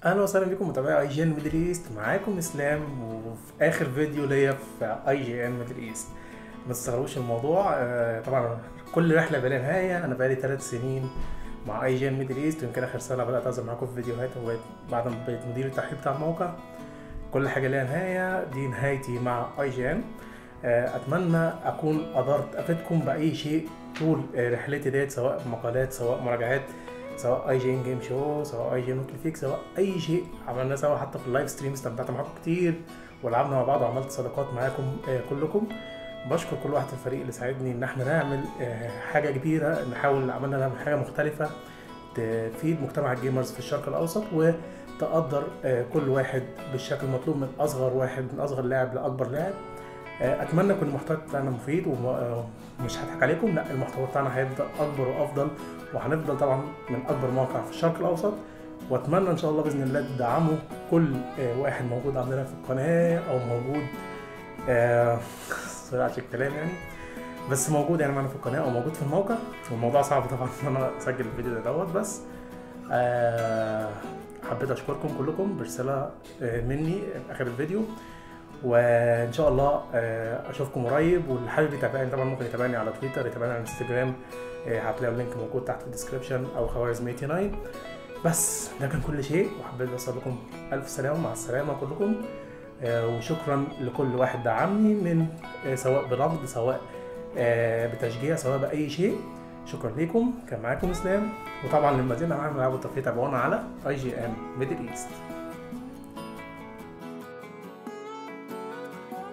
اهلا وسهلا بكم متابعي اي جي ان ميدل ايست معاكم اسلام وفي اخر فيديو ليا في اي جي ان ميدل ايست ما تستغربوش الموضوع آه، طبعا كل رحله بقى لها نهايه انا بقالي ثلاث سنين مع اي جي ان ميدل ايست ويمكن اخر سنه بدات اظهر معاكم في فيديوهات وبقيت بعد ما بقيت مدير التحرير بتاع الموقع كل حاجه ليها نهايه دي نهايتي مع اي جي ان اتمنى اكون قدرت افيدكم باي شيء طول آه، رحلتي ديت سواء مقالات سواء مراجعات سواء اي جي ان جيم شو سواء اي جي ان فيك سواء اي شيء عملناه سوا حتى في اللايف ستريم استمتعت معاكم كتير ولعبنا مع بعض وعملت صداقات معاكم آه، كلكم بشكر كل واحد في الفريق اللي ساعدني ان احنا نعمل آه، حاجه كبيره نحاول عملنا نعمل حاجه مختلفه تفيد مجتمع الجيمرز في الشرق الاوسط وتقدر آه، كل واحد بالشكل المطلوب من اصغر واحد من اصغر لاعب لاكبر لاعب آه، اتمنى يكون المحتوى بتاعنا مفيد ومش هضحك عليكم لا المحتوى بتاعنا هيفضل اكبر وافضل وهنفضل طبعا من اكبر موقع في الشرق الاوسط واتمنى ان شاء الله باذن الله تدعموا كل آه، واحد موجود عندنا في القناه او موجود آه، سرعه الكلام يعني بس موجود يعني معانا في القناه او موجود في الموقع والموضوع صعب طبعا ان انا اسجل الفيديو ده دوت بس آه، حبيت اشكركم كلكم برساله آه، مني في اخر الفيديو وان شاء الله آه، اشوفكم قريب واللي حابب يتابعني طبعا ممكن يتابعني على تويتر يتابعني على انستجرام آه، هتلاقوا اللينك موجود تحت في الديسكربشن او خوارزم 89 بس ده كان كل شيء وحبيت اوصل لكم الف سلامه مع السلامه كلكم آه، وشكرا لكل واحد دعمني من آه، سواء بنقد سواء آه، بتشجيع سواء باي شيء شكرا ليكم كان معاكم اسلام وطبعا لما زلنا معانا ملعب الترفيه تابعونا على اي جي ام ميدل ايست